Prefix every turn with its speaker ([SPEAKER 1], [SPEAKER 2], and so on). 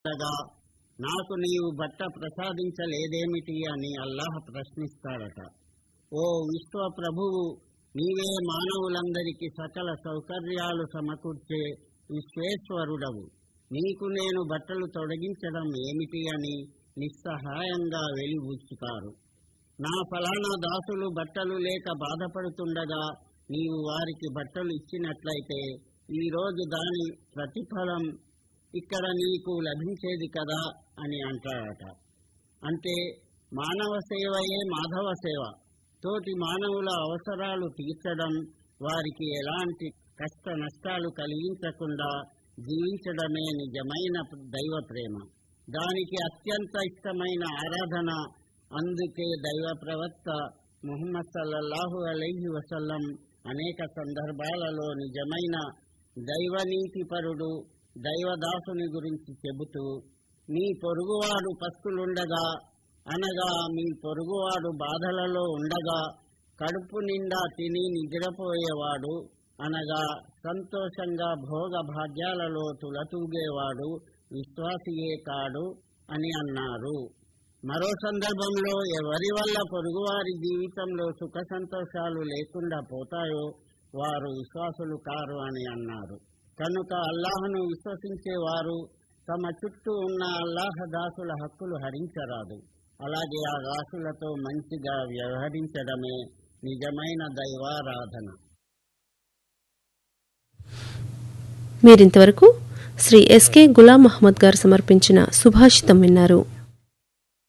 [SPEAKER 1] ఉండగా నాకు నీవు బట్ట ప్రసాదించలేదేమిటి అని అల్లాహ్ ప్రశ్నిస్తాడట ఓ విశ్వ ప్రభువు నీవే మానవులందరికీ సకల సౌకర్యాలు సమకూర్చే విశ్వేశ్వరుడవు నీకు నేను బట్టలు తొలగించడం ఏమిటి అని నిస్సహాయంగా వెలిబుచ్చుతారు నా ఫలానా దాసులు బట్టలు లేక బాధపడుతుండగా నీవు వారికి బట్టలు ఇచ్చినట్లయితే ఈ రోజు దాని ప్రతిఫలం ఇక్కడ నీకు లభించేది కదా అని అంటాడట అంటే మానవ సేవయే మాధవ సేవ తోటి మానవుల అవసరాలు తీర్చడం వారికి ఎలాంటి కష్ట నష్టాలు కలిగించకుండా జీవించడమే నిజమైన దైవ ప్రేమ దానికి అత్యంత ఇష్టమైన ఆరాధన అందుకే దైవ ప్రవక్త ముహమ్మద్ సల్లల్లాహు అలైహి వసల్లం అనేక సందర్భాలలో నిజమైన దైవనీతిపరుడు దైవదాసుని గురించి చెబుతూ మీ పొరుగువాడు పస్తులుండగా అనగా మీ పొరుగువాడు బాధలలో ఉండగా కడుపు నిండా తిని నిద్రపోయేవాడు అనగా సంతోషంగా భోగ భాగ్యాలలో తులతూగేవాడు విశ్వాసియే కాడు అని అన్నారు మరో సందర్భంలో ఎవరి వల్ల పొరుగువారి జీవితంలో సుఖ సంతోషాలు లేకుండా పోతాయో వారు విశ్వాసులు కారు అని అన్నారు కనుక అల్లాహను విశ్వసించే వారు తమ చుట్టూ ఉన్న అల్లాహ దాసుల హక్కులు హరించరాదు అలాగే ఆ దాసులతో మంచిగా వ్యవహరించడమే నిజమైన దైవారాధన
[SPEAKER 2] మీరింతవరకు శ్రీ ఎస్కే గులాం మహమ్మద్ గారు సమర్పించిన సుభాషితం విన్నారు